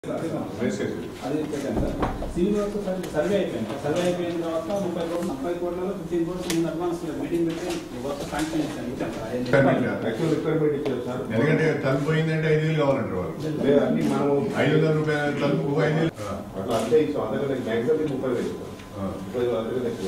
వేసేసి అది పెట్టాను sir civil work survey survey అయిపోయింది సార్. సర్వే అయిపోయిన తర్వాత ముప్పై కోట్లు ముప్పై కోట్లలో ఫిఫ్టీన్ కోట్స్ ముందు అడ్వాన్స్ మీటింగ్ పెట్టి వర్క్ శాంక్షన్ ఇచ్చాను ఇచ్చాను సార్ అయ్యింది. యాక్చువల్ రిక్వైర్మెంట్ ఇచ్చారు సార్ ఎందుకంటే తలుపు పోయిందంటే ఐదు వేలు కావాలంటారు వాళ్ళు లేదు అన్ని మనము ఐదు వందల రూపాయల తలుపు ఐదు వేలు ఆ, అట్లా అంతే ఇచ్చాం అందుకని మ్యాక్సిమం ముప్పై వేలు ఆ. ముప్పై వేలు అందుకని ఎక్కువ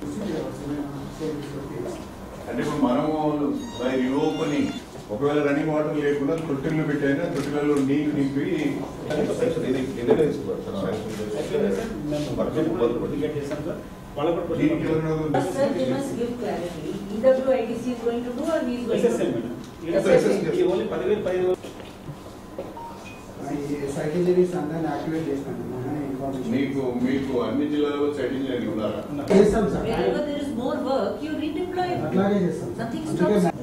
అంటే ఇప్పుడు మనము యువకుని ఒకవేళ రన్నింగ్ వాటర్ లేకుండా తొట్టిళ్ళు పెట్టైనా తొట్టిలలో నీళ్లు నింపి శాంక్షన్ ఇది కిందనే ఇస్తున్నారు సార్ శాంక్షన్ అయిపోయింది సార్. మేము బడ్జెట్ ఇబ్బంది పడి. టికెట్ చేశాం సార్. వాళ్ళకు కూడా దీనికి కొంచెం ఎవరైనా Sir, they must give clarity. EWITC is going to do or he is going to SSM do? Madam. SSM. ఈ ఓన్లీ పదివేలు పదివేలు సైట్ ఇంజనీర్స్ అందరిని యాక్టివేట్ చేస్తాను మొన్ననే ఇన్ఫర్మేషన్ మీకు మీకు అన్ని జిల్లాలలో సైట్ ఇంజనీరింగ్ ఉన్నారా చేస్తాం sir Wherever there is more work, you redeploy. అట్లాగే చేస్తాం సార్. Nothing అందుకే stops.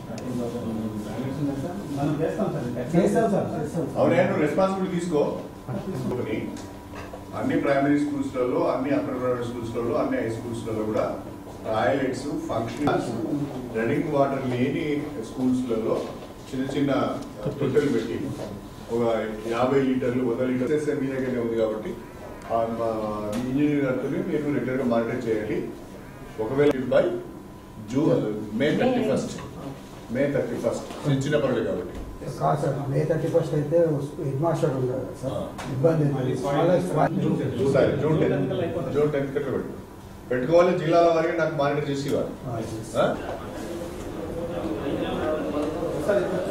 మనం చేస్తాం సార్ చేస్తాం సార్ చేస్తాం సార్. అవునా నువ్వు రెస్పాన్సిబిలిటీ తీసుకో తీసుకొని అన్ని ప్రైమరీ స్కూల్స్లలో అన్ని అప్పర్ ప్రైమరీ స్కూల్స్లలో అన్ని హై స్కూల్స్లలో కూడా టాయిలెట్స్ ఫంక్షన్ రన్నింగ్ వాటర్ లేని స్కూల్స్లలో చిన్న చిన్న తొట్టెలు పెట్టి ఒక యాభై లీటర్లు వంద లీటర్లు ఎస్ఎస్ఎం మీ దగ్గరనే ఉంది కాబట్టి ఆ మా ఇంజనీర్ గారితో మీరు రెగ్యులర్గా మానిటర్ చేయాలి ఒకవేళ by June May thirty first May thirty first చిన్న పనులు కాబట్టి కాదు సార్ మే థర్టీ ఫస్ట్ అయితే హెడ్ మాస్టర్ ఉండదు కదా సార్ ఆ. ఇబ్బంది మళ్ళీ చాలా జూన్ చూసారు జూన్ టెన్త్ జూన్ టెన్త్ కట్ల పెట్టు పెట్టుకోవాలి జిల్లాల వారిగా నాకు మానిటర్ చేసి ఇవ్వాలి ఆ, yes. ఆ? సార్